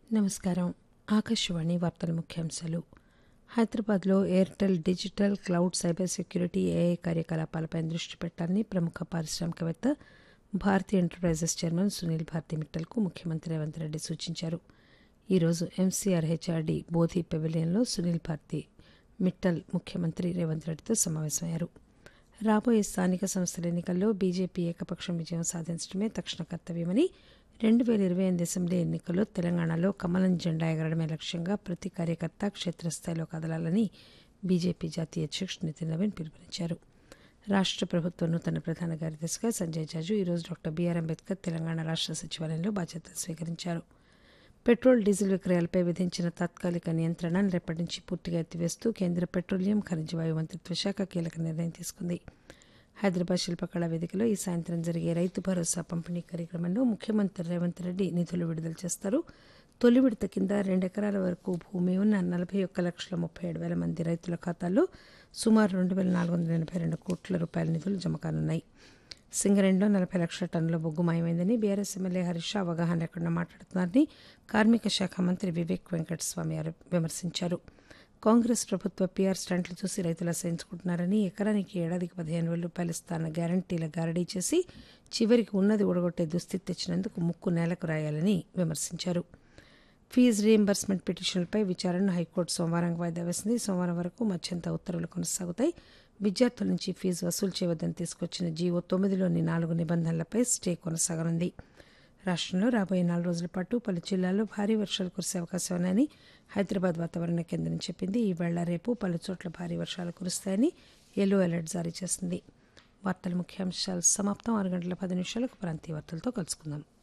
నమస్కారం ఆకాశవాణి వార్తల ముఖ్యాంశాలు హైదరాబాద్లో Airtel digital cloud cyber security AI కార్యకలాపాలపై దృష్టి పెట్టాలని ప్రముఖ పారిశ్రామికవేత్త భారతీయ ఎంటర్ప్రైజెస్ చైర్మన్ సునీల్ భారతి మిట్టల్కు ముఖ్యమంత్రి రేవంత్ రెడ్డి సూచించారు ఈరోజు ఎంసీఆర్ హెచ్ఆర్డీ బోధి పెవిలియన్లో సునీల్ భారతి మిట్టల్ ముఖ్యమంత్రి రేవంత్ రెడ్డితో సమావేశమయ్యారు రాబోయే స్థానిక సంస్థల ఎన్నికల్లో బీజేపీ ఏకపక్షం విజయం సాధించడమే తక్షణ కర్తవ్యమని రెండు వేల ఇరవై ఎనిమిది అసెంబ్లీ ఎన్నికల్లో తెలంగాణలో కమలం జెండా ఎగరడమే లక్ష్యంగా ప్రతి కార్యకర్త క్షేత్రస్థాయిలో కదలాలని బీజేపీ జాతీయ అధ్యక్షుడు నితిన్ నవీన్ పిలుపునిచ్చారు రాష్ట్ర ప్రభుత్వ నూతన ప్రధాన కార్యదర్శిగా సంజయ్ జాజు ఈరోజు డాక్టర్ బీఆర్ అంబేద్కర్ తెలంగాణ రాష్ట్ర సచివాలయంలో బాధ్యతలు స్వీకరించారు పెట్రోల్ డీజిల్ విక్రయాలపై విధించిన తాత్కాలిక నియంత్రణను రేపటి నుంచి పూర్తిగా ఎత్తివేస్తూ కేంద్ర పెట్రోలియం ఖనిజ వాయు మంత్రిత్వ శాఖ కీలక నిర్ణయం తీసుకుంది హైదరాబాద్ శిల్పకళా వేదికలో ఈ సాయంత్రం జరిగే రైతు భరోసా పంపిణీ కార్యక్రమంలో ముఖ్యమంత్రి రేవంత్ రెడ్డి నిధులు విడుదల చేస్తారు తొలి విడత కింద రెండెకరాల వరకు భూమి ఉన్న నలభై ఒక్క లక్షల ముప్పై ఏడు వేల మంది రైతుల ఖాతాల్లో సుమారు రెండు వేల నాలుగు వందల ఎనభై రెండు కోట్ల రూపాయల నిధులు జమ కానున్నాయి సింగరేణిలో నలభై లక్షల టన్నుల బొగ్గు మాయమైందని బీఆర్ఎస్ ఎమ్మెల్యే హరీష్ రావు అవగాహన లేకుండా మాట్లాడుతున్నారని కార్మిక శాఖ మంత్రి వివేక్ వెంకటస్వామి ఆరో- విమర్శించారు కాంగ్రెస్ ప్రభుత్వ పీఆర్ స్టంట్లు చూసి రైతులు అసహించుకుంటున్నారని ఎకరానికి ఏడాదికి పదిహేను వేల రూపాయలు ఇస్తాన్న గ్యారంటీల గారడీ చేసి చివరికి ఉన్నది ఊడగొట్టే దుస్థితి తెచ్చినందుకు ముక్కు నేలకు రాయాలని విమర్శించారు ఫీజు రీయింబర్స్మెంట్ పిటిషన్లపై విచారణను హైకోర్టు సోమవారం వాయిదా వేసింది సోమవారం వరకు మధ్యంత ఉత్తర్వులు కొనసాగుతాయి విద్యార్థుల నుంచి ఫీజు వసూలు చేయవద్దని తీసుకొచ్చిన జీవో తొమ్మిదిలోని నాలుగు నిబంధనలపై స్టే కొనసాగనుంది రాష్ట్రంలో రాబోయే నాలుగు రోజుల పాటు పలు జిల్లాల్లో భారీ వర్షాలు కురిసే అవకాశం ఉన్నాయని హైదరాబాద్ వాతావరణ కేంద్రం చెప్పింది ఈవేళ రేపు పలు చోట్ల భారీ వర్షాలు కురుస్తాయని ఎల్లో అలర్ట్ జారీ చేసింది వార్తల ముఖ్యాంశాలు సమాప్తం ఆరు గంటల పది నిమిషాలకు ప్రాంతీయ వార్తలతో కలుసుకుందాం